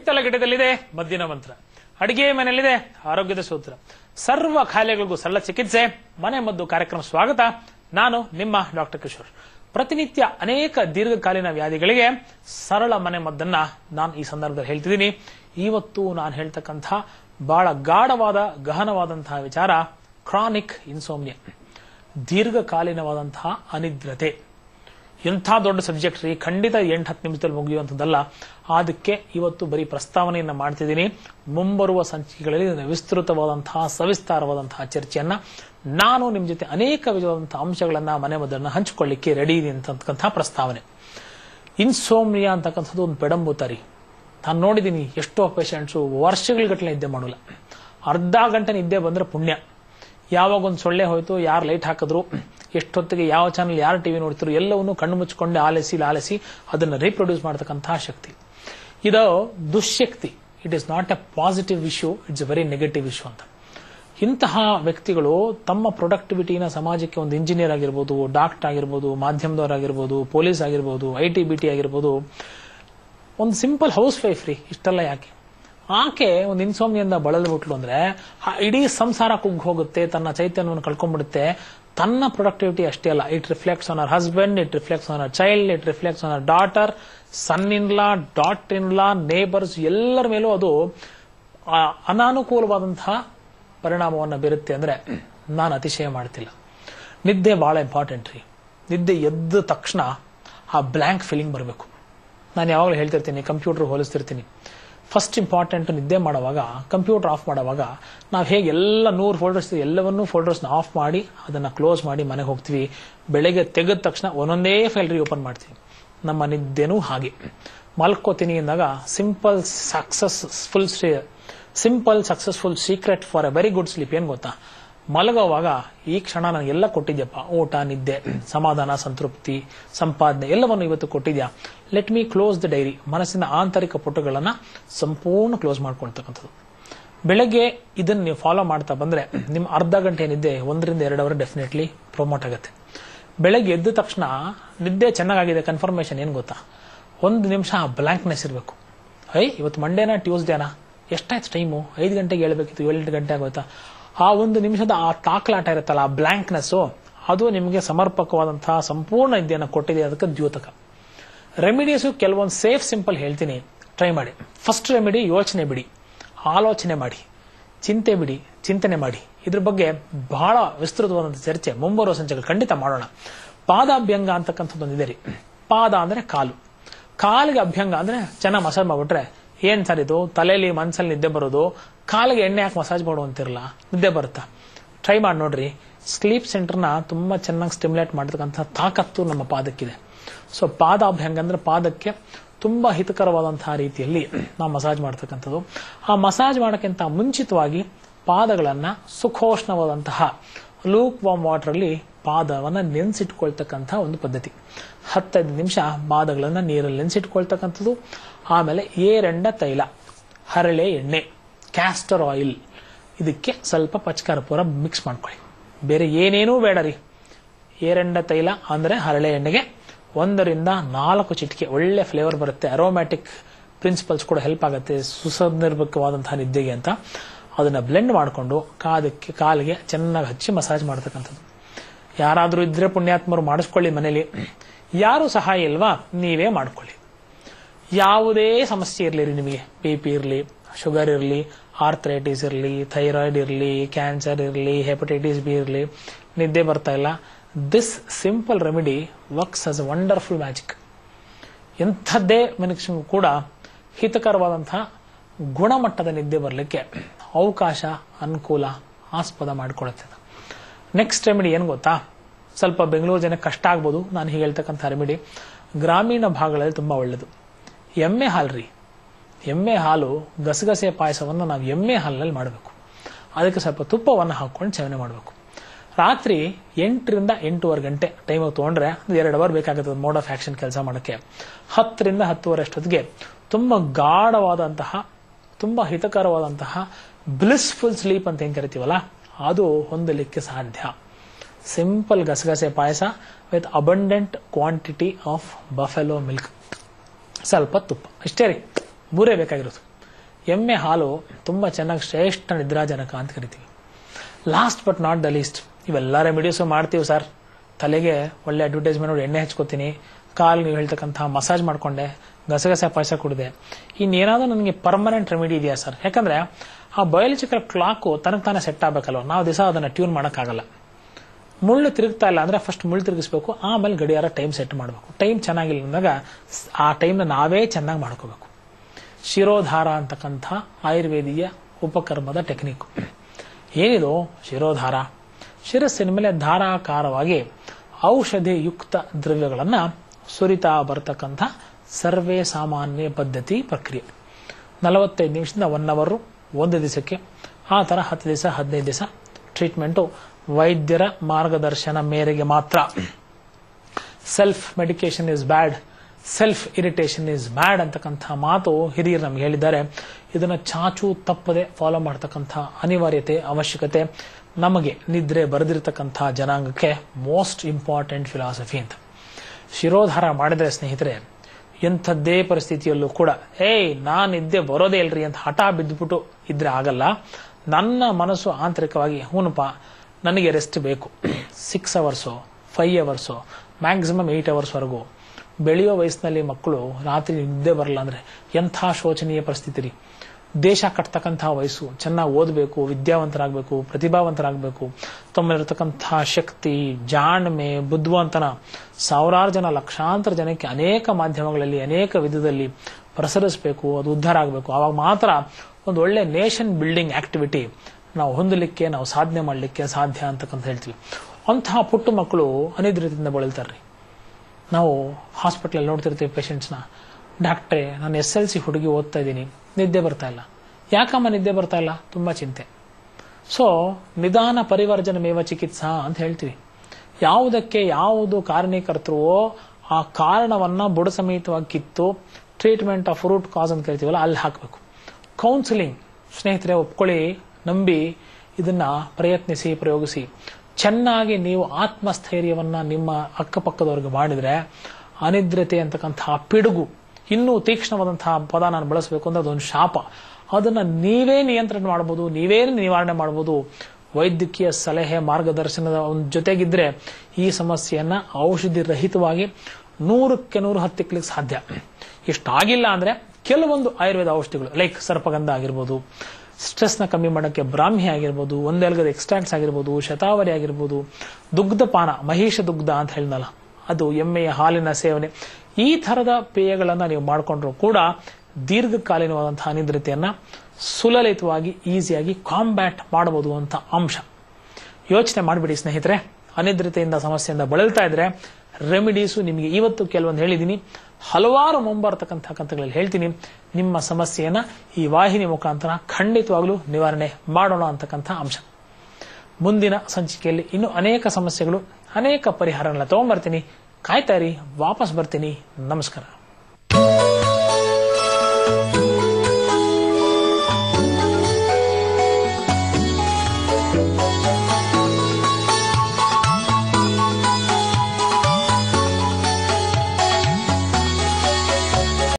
ಹಿತ್ತಲ ಗಿಡದಲ್ಲಿದೆ ಮದ್ದಿನ ಮಂತ್ರ ಅಡಿಗೆ ಮನೆಯಲ್ಲಿದೆ ಆರೋಗ್ಯದ ಸೂತ್ರ ಸರ್ವ ಕಾಯಿಲೆಗಳಿಗೂ ಸರಳ ಚಿಕಿತ್ಸೆ ಮನೆ ಮದ್ದು ಕಾರ್ಯಕ್ರಮ ಸ್ವಾಗತ ನಾನು ನಿಮ್ಮ ಡಾಕ್ಟರ್ ಕಿಶೋರ್ ಪ್ರತಿನಿತ್ಯ ಅನೇಕ ದೀರ್ಘಕಾಲೀನ ವ್ಯಾಧಿಗಳಿಗೆ ಸರಳ ಮನೆ ಮದ್ದನ್ನ ನಾನು ಈ ಸಂದರ್ಭದಲ್ಲಿ ಹೇಳ್ತಿದ್ದೀನಿ ಇವತ್ತು ನಾನು ಹೇಳ್ತಕ್ಕಂಥ ಬಹಳ ಗಾಢವಾದ ಗಹನವಾದಂತಹ ವಿಚಾರ ಕ್ರಾನಿಕ್ ಇನ್ಸೋಮ್ನಿಯಾ ದೀರ್ಘಕಾಲೀನವಾದಂತಹ ಅನಿದ್ರತೆ ಎಂಥ ದೊಡ್ಡ ಸಬ್ಜೆಕ್ಟ್ ರೀ ಖಂಡಿತ ಎಂಟು ಹತ್ತು ನಿಮಿಷದಲ್ಲಿ ಮುಗಿಯುವಂಥದ್ದಲ್ಲ ಅದಕ್ಕೆ ಇವತ್ತು ಬರೀ ಪ್ರಸ್ತಾವನೆಯನ್ನ ಮಾಡ್ತಿದ್ದೀನಿ ಮುಂಬರುವ ಸಂಚಿಕೆಗಳಲ್ಲಿ ಇದನ್ನ ವಿಸ್ತೃತವಾದಂತಹ ಸವಿಸ್ತಾರವಾದಂತಹ ಚರ್ಚೆಯನ್ನ ನಾನು ನಿಮ್ಮ ಜೊತೆ ಅನೇಕ ವಿಧವಾದಂತಹ ಅಂಶಗಳನ್ನ ಮನೆ ಮದ್ದನ್ನ ಹಂಚಿಕೊಳ್ಳಿಕ್ಕೆ ರೆಡಿ ಇದೆ ಅಂತಕ್ಕಂಥ ಪ್ರಸ್ತಾವನೆ ಇನ್ಸೋಮ್ನಿಯಾ ಅಂತಕ್ಕಂಥದ್ದು ಒಂದು ಪೆಡಂಬೂತ ರೀ ನಾನು ನೋಡಿದ್ದೀನಿ ಎಷ್ಟೋ ಪೇಷಂಟ್ಸು ವರ್ಷಗಳಗಟ್ಟಲೆ ನಿದ್ದೆ ಮಾಡೋಲ್ಲ ಅರ್ಧ ಗಂಟೆ ನಿದ್ದೆ ಬಂದ್ರೆ ಪುಣ್ಯ ಯಾವಾಗ ಒಂದು ಸೊಳ್ಳೆ ಹೋಯ್ತು ಯಾರು ಲೈಟ್ ಹಾಕಿದ್ರು ಎಷ್ಟೊತ್ತಿಗೆ ಯಾವ ಚಾನಲ್ ಯಾರು ಟಿವಿ ನೋಡ್ತಿದ್ರು ಎಲ್ಲವನ್ನೂ ಕಣ್ಣು ಮುಚ್ಚಿಕೊಂಡೆ ಆಲಿಸಿ ಲಾಲಿಸಿ ಅದನ್ನು ರೀಪ್ರೊಡ್ಯೂಸ್ ಮಾಡತಕ್ಕಂತಹ ಶಕ್ತಿ ಇದು ದುಶ್ಶಕ್ತಿ it is not a positive issue it's a very negative issue ಅಂತ ಇಂತಹ ವ್ಯಕ್ತಿಗಳು ತಮ್ಮ ಪ್ರೊಡಕ್ಟಿವಿಟಿನ ಸಮಾಜಕ್ಕೆ ಒಂದು ಇಂಜಿನಿಯರ್ ಆಗಿರ್ಬೋದು ಡಾಕ್ಟರ್ ಆಗಿರ್ಬೋದು ಮಾಧ್ಯಮದವರಾಗಿರ್ಬೋದು ಪೊಲೀಸ್ ಆಗಿರ್ಬೋದು ಐ ಟಿ ಬಿ ಟಿ ಆಗಿರ್ಬೋದು ಒಂದು ಸಿಂಪಲ್ ಹೌಸ್ ವೈಫ್ ರೀ ಇಷ್ಟೆಲ್ಲ ಯಾಕೆ ಆಕೆ ಒಂದು ಇನ್ಸೋಮ್ನಿಯಿಂದ ಬಳಲ್ಬಿಟ್ಲು ಅಂದ್ರೆ ಆ ಇಡೀ ಸಂಸಾರ ಕುಗ್ಗ್ ಹೋಗುತ್ತೆ ತನ್ನ ಚೈತನ್ಯವನ್ನು ಕಳ್ಕೊಂಡ್ಬಿಡುತ್ತೆ ತನ್ನ ಪ್ರೊಡಕ್ಟಿವಿಟಿ ಅಷ್ಟೇ ಅಲ್ಲ ಇಟ್ ರಿಫ್ಲೆಕ್ಟ್ಸ್ ಆನ್ ಅವರ್ ಹಸ್ಬೆಂಡ್ ಇಟ್ ರಿಫ್ಲೆಕ್ಟ್ಸ್ ಆನ್ ಅವರ್ ಚೈಲ್ಡ್ ಇಟ್ ರಿಫ್ಲೆಕ್ಟ್ಸ್ ಆನ್ ಅವರ್ daughter son in law daughter in law neighbours ಎಲ್ಲರ ಮೇಲೂ ಅದು ಆ, ಅನಾನುಕೂಲವಾದಂತಹ ಪರಿಣಾಮವನ್ನು ಬೀರುತ್ತೆ ಅಂದ್ರೆ ನಾನು ಅತಿಶಯ ಮಾಡ್ತಿಲ್ಲ ನಿದ್ದೆ ಬಹಳ ಇಂಪಾರ್ಟೆಂಟ್ ರೀ ನಿದ್ದೆ ಎದ್ದ ತಕ್ಷಣ ಆ ಬ್ಲ್ಯಾಂಕ್ ಫೀಲಿಂಗ್ ಬರಬೇಕು ನಾನು ಯಾವಾಗಲೂ ಹೇಳ್ತಿರ್ತೀನಿ ಕಂಪ್ಯೂಟರ್ ಹೋಲಿಸ್ತಿರ್ತೀನಿ ಫಸ್ಟ್ ಇಂಪಾರ್ಟೆಂಟ್ ನಿದ್ದೆ ಮಾಡುವಾಗ ಕಂಪ್ಯೂಟರ್ ಆಫ್ ಮಾಡುವಾಗ ನಾವು ಹೇಗೆ ಎಲ್ಲ ನೂರು ಫೋಲ್ಡರ್ಸ್ ಎಲ್ಲವನ್ನೂ ಫೋಲ್ಡರ್ಸ್ನ ಆಫ್ ಮಾಡಿ ಅದನ್ನು ಕ್ಲೋಸ್ ಮಾಡಿ ಮನೆಗೆ ಹೋಗ್ತೀವಿ ಬೆಳಗ್ಗೆ ತೆಗೆದ ತಕ್ಷಣ ಒಂದೊಂದೇ ಫೈಲ್ ರೀ ಓಪನ್ ಮಾಡ್ತೀವಿ ನಮ್ಮ ನಿದ್ದೆನೂ ಹಾಗೆ ಮಲ್ಕೋತೀನಿ ಅಂದಾಗ simple successful simple successful secret for a very good sleep ಏನ್ ಗೊತ್ತಾ ಮಲಗೋವಾಗ ಈ ಕ್ಷಣ ನನಗೆಲ್ಲ ಕೊಟ್ಟಿದ್ಯಪ್ಪ ಊಟ ನಿದ್ದೆ ಸಮಾಧಾನ ಸಂತೃಪ್ತಿ ಸಂಪಾದನೆ ಎಲ್ಲವನ್ನು ಇವತ್ತು ಕೊಟ್ಟಿದ್ಯಾ let me close the diary ಮನಸ್ಸಿನ ಆಂತರಿಕ ಪುಟಗಳನ್ನ ಸಂಪೂರ್ಣ ಕ್ಲೋಸ್ ಮಾಡ್ಕೊಳ್ತಕ್ಕಂಥದ್ದು ಬೆಳಗ್ಗೆ ಇದನ್ನ ನೀವು ಫಾಲೋ ಮಾಡ್ತಾ ಬಂದ್ರೆ ನಿಮ್ಮ ಅರ್ಧ ಗಂಟೆ ನಿದ್ದೆ ಒಂದರಿಂದ ಎರಡು ಅವರ್ ಡೆಫಿನೆಟ್ಲಿ ಪ್ರಮೋಟ್ ಆಗುತ್ತೆ ಬೆಳಗ್ಗೆ ಎದ್ದ ತಕ್ಷಣ ನಿದ್ದೆ ಚೆನ್ನಾಗಿದೆ ಕನ್ಫರ್ಮೇಶನ್ ಏನ್ ಗೊತ್ತಾ ಒಂದು ನಿಮಿಷ ಬ್ಲಾಂಕ್ನೆಸ್ ಇರಬೇಕು ಐ ಇವತ್ತು ಮಂಡೇನಾ ಟ್ಯೂಸ್ಡೇನಾ ಎಷ್ಟಾಯ್ತು ಟೈಮು ಐದು ಗಂಟೆಗೆ ಹೇಳ್ಬೇಕಿತ್ತು ಏಳು ಎಂಟು ಗಂಟೆ ಆಗೋಯ್ತಾ ಆ ಒಂದು ನಿಮಿಷದ ಆ ತಾಕ್ಲಾಟ ಇರುತ್ತಲ್ಲ ಆ ಬ್ಲಾಂಕ್ನೆಸ್ ಅದು ನಿಮಗೆ ಸಮರ್ಪಕವಾದಂತಹ ಸಂಪೂರ್ಣ ನಿದ್ದೆಯನ್ನು ಕೊಟ್ಟಿದೆ ಅದಕ್ಕೆ ದ್ಯೋತಕ ರೆಮಿಡೀಸು ಕೆಲವೊಂದು ಸೇಫ್ ಸಿಂಪಲ್ ಹೇಳ್ತೀನಿ ಟ್ರೈ ಮಾಡಿ ಫಸ್ಟ್ ರೆಮಿಡಿ ಯೋಚನೆ ಬಿಡಿ ಆಲೋಚನೆ ಮಾಡಿ ಚಿಂತೆ ಬಿಡಿ ಚಿಂತನೆ ಮಾಡಿ ಇದ್ರ ಬಗ್ಗೆ ಬಹಳ ವಿಸ್ತೃತವಾದಂಥ ಚರ್ಚೆ ಮುಂಬರುವ ಸಂಚೆಗಳು ಖಂಡಿತ ಮಾಡೋಣ ಪಾದಾಭ್ಯಂಗ ಅಂತಕ್ಕಂಥದ್ದು ಒಂದಿದೆ ರೀ ಪಾದ ಅಂದ್ರೆ ಕಾಲು ಕಾಲಿಗೆ ಅಭ್ಯಂಗ ಅಂದ್ರೆ ಚೆನ್ನಾಗಿ ಮಸಾಜ್ ಮಾಡ್ಬಿಟ್ರೆ ಏನ್ ಸರ್ ಇದು ತಲೆಯಲ್ಲಿ ಮನ್ಸಲ್ಲಿ ನಿದ್ದೆ ಬರೋದು ಕಾಲಿಗೆ ಎಣ್ಣೆ ಹಾಕಿ ಮಸಾಜ್ ಮಾಡುವಂತಿರಲ್ಲ ನಿದ್ದೆ ಬರುತ್ತಾ ಟ್ರೈ ಮಾಡಿ ನೋಡ್ರಿ ಸ್ಲೀಪ್ ಸೆಂಟರ್ನ ತುಂಬಾ ಚೆನ್ನಾಗಿ ಸ್ಟಿಮ್ಯುಲೇಟ್ ಮಾಡತಕ್ಕಂಥ ತಾಕತ್ತು ನಮ್ಮ ಪಾದಕ್ಕಿದೆ ಸೊ ಪಾದಾಭ್ಯಂಗ ಅಂದ್ರೆ ಪಾದಕ್ಕೆ ತುಂಬಾ ಹಿತಕರವಾದಂತಹ ರೀತಿಯಲ್ಲಿ ನಾವು ಮಸಾಜ್ ಮಾಡ್ತಕ್ಕಂಥದ್ದು ಆ ಮಸಾಜ್ ಮಾಡೋಕ್ಕಿಂತ ಮುಂಚಿತವಾಗಿ ಪಾದಗಳನ್ನ ಸುಖೋಷ್ಣವಾದಂತಹ ಲೂಕ್ ವಾಮ್ ವಾಟರ್ ಅಲ್ಲಿ ಪಾದವನ್ನ ನೆನೆಸಿಟ್ಕೊಳ್ತಕ್ಕಂಥ ಒಂದು ಪದ್ಧತಿ ಹತ್ತೈದು ನಿಮಿಷ ಪಾದಗಳನ್ನ ನೀರಲ್ಲಿ ನೆನೆಸಿಟ್ಕೊಳ್ತಕ್ಕಂಥದ್ದು ಆಮೇಲೆ ಏರೆಂಡ ತೈಲ ಹರಳೆ ಎಣ್ಣೆ ಕ್ಯಾಸ್ಟರ್ ಆಯಿಲ್ ಇದಕ್ಕೆ ಸ್ವಲ್ಪ ಪಚ್ಕರ್ಪೂರ ಮಿಕ್ಸ್ ಮಾಡ್ಕೊಳ್ಳಿ ಬೇರೆ ಏನೇನೂ ಬೇಡ ರೀ ಏರೆಂಡ ತೈಲ ಅಂದ್ರೆ ಹರಳೆ ಎಣ್ಣೆಗೆ ಒಂದರಿಂದ ನಾಲ್ಕು ಚಿಟಿಕೆ ಒಳ್ಳೆ ಫ್ಲೇವರ್ ಬರುತ್ತೆ ಅರೋಮ್ಯಾಟಿಕ್ ಪ್ರಿನ್ಸಿಪಲ್ಸ್ ಕೂಡ ಹೆಲ್ಪ್ ಆಗುತ್ತೆ ಸುಸಂದರ್ಭಕವಾದಂತಹ ನಿದ್ದೆಗೆ ಅಂತ ಅದನ್ನ ಬ್ಲೆಂಡ್ ಮಾಡಿಕೊಂಡು ಕಾದಕ್ಕೆ ಕಾಲಿಗೆ ಚೆನ್ನಾಗಿ ಹಚ್ಚಿ ಮಸಾಜ್ ಮಾಡ್ತಕ್ಕಂಥದ್ದು ಯಾರಾದರೂ ಇದ್ರೆ ಪುಣ್ಯಾತ್ಮರು ಮಾಡಿಸ್ಕೊಳ್ಳಿ ಮನೇಲಿ ಯಾರು ಸಹಾಯ ಇಲ್ವಾ ನೀವೇ ಮಾಡ್ಕೊಳ್ಳಿ ಯಾವುದೇ ಸಮಸ್ಯೆ ಇರಲಿ ರೀ ನಿಮಗೆ ಬಿ ಪಿ ಇರಲಿ ಶುಗರ್ ಇರಲಿ ಆರ್ಥ್ರೈಟಿಸ್ ಇರಲಿ ಥೈರಾಯ್ಡ್ ಇರಲಿ ಕ್ಯಾನ್ಸರ್ ಇರಲಿ ಹೆಪಟೈಟಿಸ್ ಬಿ ಇರಲಿ ನಿದ್ದೆ ಬರ್ತಾ ಇಲ್ಲ this simple remedy works as a wonderful magic ಎಂಥದ್ದೇ ಮನುಷ್ಯನಿಗೂ ಕೂಡ ಹಿತಕರವಾದಂತಹ ಗುಣಮಟ್ಟದ ನಿದ್ದೆ ಬರಲಿಕ್ಕೆ ಅವಕಾಶ ಅನುಕೂಲ ಆಸ್ಪದ ಮಾಡಿಕೊಡುತ್ತೆ ನೆಕ್ಸ್ಟ್ ರೆಮಿಡಿ ಏನು ಗೊತ್ತಾ ಸ್ವಲ್ಪ ಬೆಂಗಳೂರು ಜನಕ್ಕೆ ಕಷ್ಟ ಆಗ್ಬೋದು ನಾನು ಹೀಗೆ ಹೇಳ್ತಕ್ಕಂಥ ರೆಮಿಡಿ ಗ್ರಾಮೀಣ ಭಾಗಗಳಲ್ಲಿ ತುಂಬಾ ಒಳ್ಳೆಯದು ಎಮ್ಮೆ ಹಾಲು ರೀ ಎಮ್ಮೆ ಹಾಲು ಗಸಗಸೆ ಪಾಯಸವನ್ನು ನಾವು ಎಮ್ಮೆ ಹಾಲಿನಲ್ಲಿ ಮಾಡಬೇಕು ಅದಕ್ಕೆ ಸ್ವಲ್ಪ ತುಪ್ಪವನ್ನು ಹಾಕೊಂಡು ಸೇವನೆ ಮಾಡಬೇಕು ರಾತ್ರಿ ಎಂಟರಿಂದ ಎಂಟೂವರೆ ಗಂಟೆ ಟೈಮ್ ತೊಗೊಂಡ್ರೆ ಒಂದು ಎರಡು ಅವರ್ ಬೇಕಾಗುತ್ತೆ ಮೋಡ್ ಆಫ್ ಆಕ್ಷನ್ ಕೆಲಸ ಮಾಡೋಕ್ಕೆ ಹತ್ತರಿಂದ ಹತ್ತುವರೆ ಅಷ್ಟೊತ್ತಿಗೆ ತುಂಬ ಗಾಢವಾದಂತಹ ತುಂಬಾ ಹಿತಕರವಾದಂತಹ ಬ್ಲಿಸ್ಫುಲ್ ಸ್ಲೀಪ್ ಅಂತ ಏನ್ ಕರಿತೀವಲ್ಲ ಅದು ಹೊಂದಲಿಕ್ಕೆ ಸಾಧ್ಯ ಸಿಂಪಲ್ ಗಸಗಸೆ ಪಾಯಸ with abundant quantity of buffalo milk ಸ್ವಲ್ಪ ತುಪ್ಪ ಇಷ್ಟೇ ರೀ ಮೂರೇ ಬೇಕಾಗಿರೋದು ಎಮ್ಮೆ ಹಾಲು ತುಂಬಾ ಚೆನ್ನಾಗಿ ಶ್ರೇಷ್ಠ ನಿದ್ರಾಜನಕ ಅಂತ ಕರಿತೀವಿ last but not the least ಇವೆಲ್ಲ ರೆಮಿಡೀಸು ಮಾಡ್ತೀವಿ ಸರ್ ತಲೆಗೆ ಒಳ್ಳೆ ಅಡ್ವರ್ಟೈಸ್ಮೆಂಟ್ ನೋಡಿ ಎಣ್ಣೆ ಹಚ್ಕೋತೀನಿ ಕಾಲು ನೀವು ಹೇಳ್ತಕ್ಕಂಥ ಮಸಾಜ್ ಮಾಡ್ಕೊಂಡೆ ಗಸಗಸೆ ಪಾಯಸ ಕುಡಿದೆ ಇನ್ನೇನಾದ್ರೂ ನನಗೆ ಪರ್ಮನೆಂಟ್ ರೆಮಿಡಿ ಇದೆಯಾ ಸರ್ ಯಾಕಂದ್ರೆ ಆ ಬಯೋಲಜಿಕಲ್ ಕ್ಲಾಕು ತನಗೆ ತಾನೇ ಸೆಟ್ ಆಗಬೇಕಲ್ವ ನಾವು ದಿವಸ ಅದನ್ನ ಟ್ಯೂನ್ ಮಾಡೋಕ್ಕಾಗಲ್ಲ ಮುಳ್ಳು ತಿರುಗ್ತಾ ಇಲ್ಲ ಅಂದ್ರೆ ಫಸ್ಟ್ ಮುಳ್ಳು ತಿರುಗಿಸ್ಬೇಕು ಆಮೇಲೆ ಗಡಿಯಾರ ಟೈಮ್ ಸೆಟ್ ಮಾಡಬೇಕು ಟೈಮ್ ಚೆನ್ನಾಗಿಲ್ಲ ಅಂದಾಗ ಆ ಟೈಮ್ನ ನಾವೇ ಚೆನ್ನಾಗಿ ಮಾಡ್ಕೋಬೇಕು ಶಿರೋಧಾರ ಅಂತಕ್ಕಂಥ ಆಯುರ್ವೇದೀಯ ಉಪಕರ್ಮದ ಟೆಕ್ನಿಕ್ ಏನಿದು ಶಿರೋಧಾರ ಶಿರಸ್ಸಿನ ಮೇಲೆ ಧಾರಾಕಾರವಾಗಿ ಔಷಧಿ ಯುಕ್ತ ದ್ರವ್ಯಗಳನ್ನ ಸುರಿತಾ ಬರತಕ್ಕಂಥ ಸರ್ವೇ ಸಾಮಾನ್ಯ ಪದ್ಧತಿ ಪ್ರಕ್ರಿಯೆ ನಲವತ್ತೈದು ನಿಮಿಷದಿಂದ ಒನ್ ಅವರು ಒಂದು ದಿವಸಕ್ಕೆ ಆ ಥರ ಹತ್ತು ದಿವಸ ಹದಿನೈದು ದಿವಸ ಟ್ರೀಟ್ಮೆಂಟು ವೈದ್ಯರ ಮಾರ್ಗದರ್ಶನ ಮೇರೆಗೆ ಮಾತ್ರ self medication is bad self irritation is bad ಅಂತಕ್ಕಂಥ ಮಾತು ಹಿರಿಯರು ನಮ್ಗೆ ಹೇಳಿದ್ದಾರೆ ಇದನ್ನ ಚಾಚು ತಪ್ಪದೆ ಫಾಲೋ ಮಾಡ್ತಕ್ಕಂಥ ಅನಿವಾರ್ಯತೆ ಅವಶ್ಯಕತೆ ನಮಗೆ ನಿದ್ರೆ ಬರೆದಿರತಕ್ಕಂಥ ಜನಾಂಗಕ್ಕೆ ಮೋಸ್ಟ್ ಇಂಪಾರ್ಟೆಂಟ್ ಫಿಲಾಸಫಿ ಅಂತ ಶಿರೋಧಾರ ಮಾಡಿದ್ರೆ ಸ್ನೇಹಿತರೆ ಎಂಥದ್ದೇ ಪರಿಸ್ಥಿತಿಯಲ್ಲೂ ಕೂಡ ಏಯ್ ನಾನು ನಿದ್ದೆ ಬರೋದೇ ಇಲ್ರಿ ಅಂತ ಹಠ ಬಿದ್ದುಬಿಟ್ಟು ಇದ್ರೆ ಆಗಲ್ಲ ನನ್ನ ಮನಸ್ಸು ಆಂತರಿಕವಾಗಿ ಹೂನಪ್ಪ ನನಗೆ ರೆಸ್ಟ್ ಬೇಕು six hours five hours maximum eight ಅವರ್ಸ್ವರೆಗೂ ಬೆಳೆಯೋ ವಯಸ್ಸಿನಲ್ಲಿ ಮಕ್ಕಳು ರಾತ್ರಿ ನಿದ್ದೆ ಬರಲ್ಲ ಅಂದ್ರೆ ಎಂಥ ಶೋಚನೀಯ ಪರಿಸ್ಥಿತಿ ರೀ ದೇಶ ಕಟ್ತಕ್ಕಂತಹ ವಯಸ್ಸು ಚೆನ್ನಾಗಿ ಓದಬೇಕು ವಿದ್ಯಾವಂತರಾಗಬೇಕು ಪ್ರತಿಭಾವಂತರಾಗಬೇಕು ತಮ್ಮಲ್ಲಿರತಕ್ಕಂಥ ಶಕ್ತಿ ಜಾಣ್ಮೆ ಬುದ್ಧಿವಂತನ ಸಾವಿರಾರು ಜನ ಲಕ್ಷಾಂತರ ಜನಕ್ಕೆ ಅನೇಕ ಮಾಧ್ಯಮಗಳಲ್ಲಿ ಅನೇಕ ವಿಧದಲ್ಲಿ ಪ್ರಸರಿಸಬೇಕು ಅದು ಉದ್ಧಾರ ಆಗಬೇಕು ಆವಾಗ ಮಾತ್ರ ಒಂದು ಒಳ್ಳೆ ನೇಷನ್ ಬಿಲ್ಡಿಂಗ್ ಆಕ್ಟಿವಿಟಿ ನಾವು ಹೊಂದಲಿಕ್ಕೆ ನಾವು ಸಾಧನೆ ಮಾಡಲಿಕ್ಕೆ ಸಾಧ್ಯ ಅಂತಕ್ಕಂತ ಹೇಳ್ತೀವಿ ಅಂತಹ ಪುಟ್ಟ ಮಕ್ಕಳು ಅನಿದ್ರತೆಯಿಂದ ಬಳಲ್ತಾರ್ರಿ ನಾವು ಹಾಸ್ಪಿಟ್ಲಲ್ಲಿ ನೋಡ್ತಿರ್ತೀವಿ ಪೇಷಂಟ್ಸ್ನ ಡಾಕ್ಟ್ರೇ ನಾನು ಎಸ್ ಎಲ್ ಸಿ ಹುಡುಗಿ ಓದ್ತಾ ಇದ್ದೀನಿ ನಿದ್ದೆ ಬರ್ತಾ ಇಲ್ಲ ಯಾಕಮ್ಮ ನಿದ್ದೆ ಬರ್ತಾ ಇಲ್ಲ ತುಂಬಾ ಚಿಂತೆ ಸೊ ನಿಧಾನ ಪರಿವರ್ಜನ ಮೇವ ಚಿಕಿತ್ಸಾ ಅಂತ ಹೇಳ್ತೀವಿ ಯಾವುದಕ್ಕೆ ಯಾವುದು ಕಾರಣೀಕರ್ತರುವೋ ಆ ಕಾರಣವನ್ನ ಬುಡ ಸಮೇತವಾಗಿ ಕಿತ್ತು ಟ್ರೀಟ್ಮೆಂಟ್ ಆಫ್ ರೂಟ್ ಕಾಸ್ ಅಂತ ಕರಿತೀವಲ್ಲ ಅಲ್ಲಿ ಹಾಕಬೇಕು ಕೌನ್ಸಿಲಿಂಗ್ ಸ್ನೇಹಿತರೆ ಒಪ್ಕೊಳ್ಳಿ ನಂಬಿ ಇದನ್ನ ಪ್ರಯತ್ನಿಸಿ ಪ್ರಯೋಗಿಸಿ ಚೆನ್ನಾಗಿ ನೀವು ಆತ್ಮಸ್ಥೈರ್ಯವನ್ನ ನಿಮ್ಮ ಅಕ್ಕಪಕ್ಕದವ್ರಿಗೆ ಮಾಡಿದ್ರೆ ಅನಿದ್ರತೆ ಅಂತಕ್ಕಂತಹ ಪಿಡುಗು ಇನ್ನೂ ತೀಕ್ಷ್ಣವಾದಂತಹ ಪದ ನಾನು ಬಳಸಬೇಕು ಅಂದ್ರೆ ಅದೊಂದು ಶಾಪ ಅದನ್ನ ನೀವೇ ನಿಯಂತ್ರಣ ಮಾಡಬಹುದು ನೀವೇ ನಿವಾರಣೆ ಮಾಡಬಹುದು ವೈದ್ಯಕೀಯ ಸಲಹೆ ಮಾರ್ಗದರ್ಶನದ ಒಂದು ಜೊತೆಗಿದ್ರೆ ಈ ಸಮಸ್ಯೆಯನ್ನ ಔಷಧಿ ರಹಿತವಾಗಿ ನೂರಕ್ಕೆ ನೂರು ಹತ್ತಿಕ್ಲಿಕ್ಕೆ ಸಾಧ್ಯ ಇಷ್ಟಾಗಿಲ್ಲ ಅಂದ್ರೆ ಕೆಲವೊಂದು ಆಯುರ್ವೇದ ಔಷಧಿಗಳು ಲೈಕ್ ಸರ್ಪಗಂಧ ಆಗಿರ್ಬೋದು ಸ್ಟ್ರೆಸ್ ನ ಕಮ್ಮಿ ಮಾಡೋಕ್ಕೆ ಬ್ರಾಹ್ಮಿ ಆಗಿರ್ಬೋದು ಒಂದೆಲ್ಗದ ಎಕ್ಸ್ಟ್ರಾಕ್ಟ್ಸ್ ಆಗಿರ್ಬೋದು ಶತಾವರಿ ಆಗಿರ್ಬೋದು ದುಗ್ಧಪಾನ ಮಹಿಷ ದುಗ್ಧ ಅಂತ ಹೇಳಿದ್ನಲ್ಲ ಅದು ಎಮ್ಮೆಯ ಹಾಲಿನ ಸೇವನೆ ಈ ತರದ ಪೇಯಗಳನ್ನ ನೀವು ಮಾಡಿಕೊಂಡ್ರು ಕೂಡ ದೀರ್ಘಕಾಲೀನವಾದಂತಹ ಅನಿದ್ರತೆಯನ್ನ ಸುಲಲಿತವಾಗಿ ಈಸಿಯಾಗಿ ಕಾಂಬ್ಯಾಟ್ ಮಾಡಬಹುದು ಅಂತ ಅಂಶ ಯೋಚನೆ ಮಾಡಿಬಿಡಿ ಸ್ನೇಹಿತರೆ ಅನಿದ್ರತೆಯಿಂದ ಸಮಸ್ಯೆಯಿಂದ ಬಳಲ್ತಾ ಇದ್ರೆ ರೆಮಿಡೀಸು ನಿಮಗೆ ಇವತ್ತು ಕೆಲವೊಂದು ಹೇಳಿದ್ದೀನಿ ಹಲವಾರು ಮುಂಬರ್ತಕ್ಕಂಥ ಕಂತಗಳಲ್ಲಿ ಹೇಳ್ತೀನಿ ನಿಮ್ಮ ಸಮಸ್ಯೆಯನ್ನ ಈ ವಾಹಿನಿ ಮುಖಾಂತರ ಖಂಡಿತವಾಗ್ಲೂ ನಿವಾರಣೆ ಮಾಡೋಣ ಅಂತಕ್ಕಂಥ ಅಂಶ ಮುಂದಿನ ಸಂಚಿಕೆಯಲ್ಲಿ ಇನ್ನು ಅನೇಕ ಸಮಸ್ಯೆಗಳು ಅನೇಕ ಪರಿಹಾರಗಳನ್ನ ತಗೊಂಡ್ಬರ್ತೀನಿ ಕಾಯ್ತಾ ಇರಿ ವಾಪಸ್ ಬರ್ತೀನಿ ನಮಸ್ಕಾರ